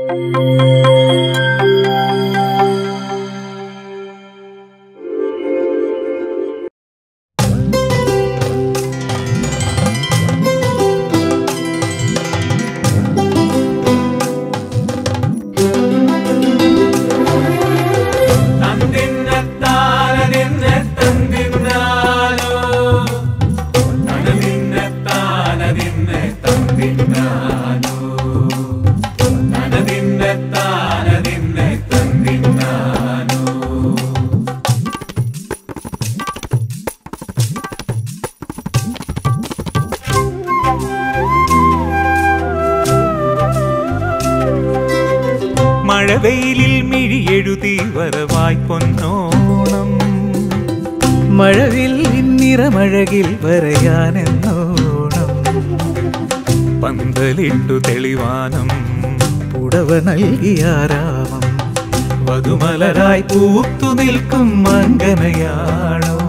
മഴവെയിലിൽ മിഴിയെഴുതി വരവായി പൊന്നോണം മഴവിൽ നിറമഴകിൽ വരയാനെന്നോണം പന്തലിട്ടു തെളിവാനം പുടവ നൽകിയാരാമം വധുമലരായി പൂത്തു നിൽക്കും മങ്കനയാണോ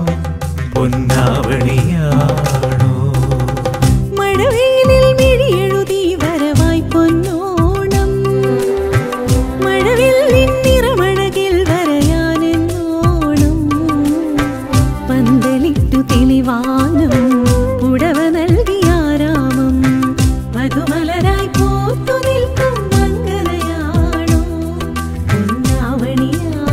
പൊന്നാവണിയാണോ മഴവെയിലിൽ മിഴിയെഴുതി വരവായി പൊന്നോണം മഴവില്ലിൻ നിറമഴകിൽ വരയാനെന്നോണം പന്തലിട്ടു തെളിവാനം പുടവ നൽകിയാരാമം മധുമലരായി പൂത്തു നിൽക്കും മംഗലയാണോ പൊന്നാവണിയാണോ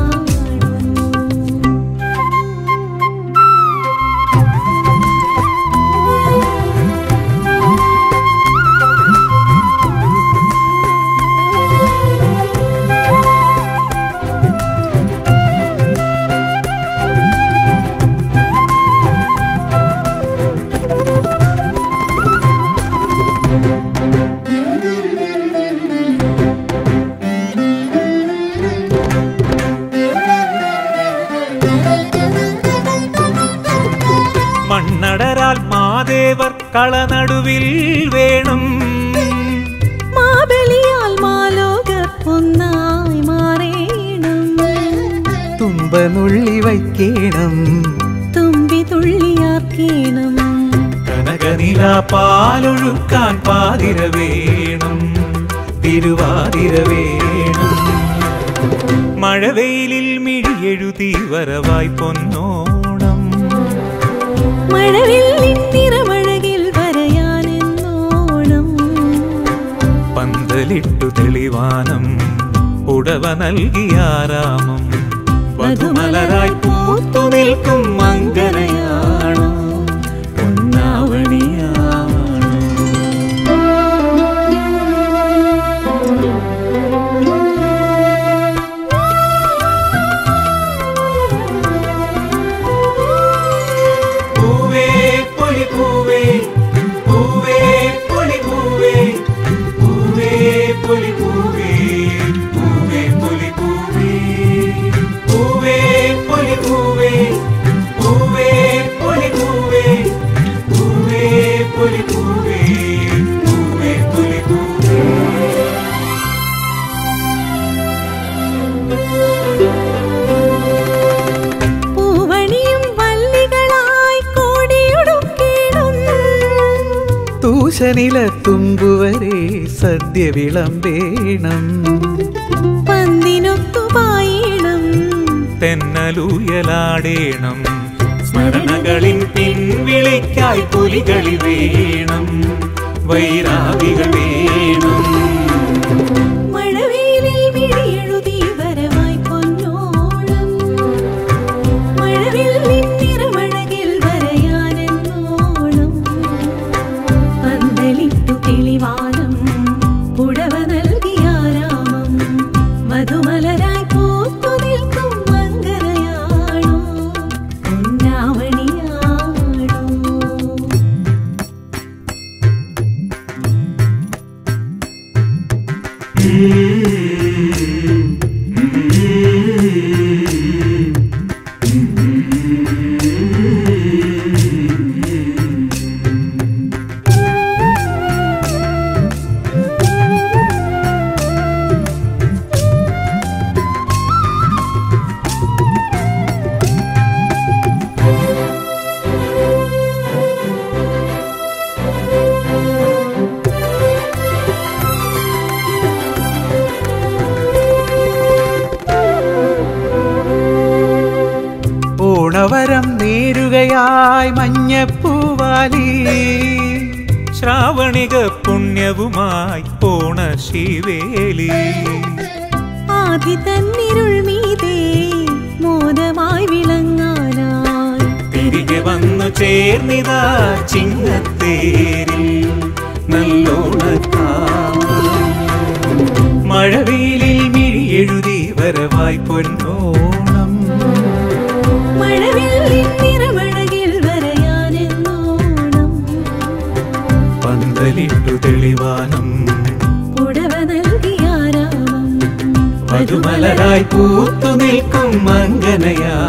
മണ്ണടരാൽ മാദേവർ കളനടുവിൽ വേണം മാബലിയാൽ മാലോകർ ഒന്നായി മാറേണം തുമ്പനുള്ളി വയ്ക്കേണം തുമ്പി തുള്ളിയാർക്കേണം കനകനില പാലൊഴുക്കാൻ പാതിര വേണം തിരുവാതിര വേണം മഴവെയിലിൽ മിഴിയെഴുതി വരവായി പൊന്നോണം മഴവില്ലിൻ നിറമഴകിൽ വരയാനെന്നോണം പന്തലിട്ടു തെളിവാനം ഉടവ നൽകിയാരാമം വധുമലരായി പൂത്തു നിൽക്കും മങ്കരയാണോ പൊന്നാവണിയാണോ പൂവേ പൊലി പൂവേ പൂവേ പൊലി പൂവേ പൂവേ പൊലി പൂവേ പൂവേ പൊലി പൂവേ പൂവേ പൊലി പൂവേ പൂവേ പൊലി പൂവേ പൂവേ പൊലി പൂവേ പൂവേ പൊലി പൂവേ പൂവണിയും വല്ലികളായി കോടിയൊടുക്കേണം തൂശനില തുമ്പുവരെ സദ്യ വിളമ്പേണം പന്തിനൊത്തു പായണം തെന്നലൂയലാടേണം സ്മരണകളിൻ പിൻവിളിക്കായി പുലികളി വേണം വൈരാവികൾ വേണം മഴവെയിലിൽ മിഴിയെഴുതി വരവായി പൊന്നോണം മഴവില്ലിൻ നിറമഴകിൽ വരയാനെന്നോണം പന്തലിട്ടു തെളിവാനം പുടവ നൽകിയാരാമം മധുമലരായി പൂത്തു നിൽക്കും മംഗലയാണോ പൊന്നാവണിയാണോ മഴയായി മഞ്ഞപ്പൂവാലി ശ്രാവണിക പുണ്യവുമായി ഓണ ശിവേലി ആദി തന്നിരുൾ മീതേ മോദമായി വിളങ്ങാനായി തിരികെ വന്നു ചേർന്നിതാ ചിങ്ങത്തേരിൽ നല്ലോണക്കാവ് മഴവെയിലിൽ മിഴിയെഴുതി വരവായി പൊന്നോണം മഴവില്ലിൻ നിറമഴകിൽ വരയാനെന്നോണം പന്തലിട്ടു തെളിവാനം പുടവ നൽകിയാരാമം മധുമലരായി പൂത്തു നിൽക്കും മങ്കനയാ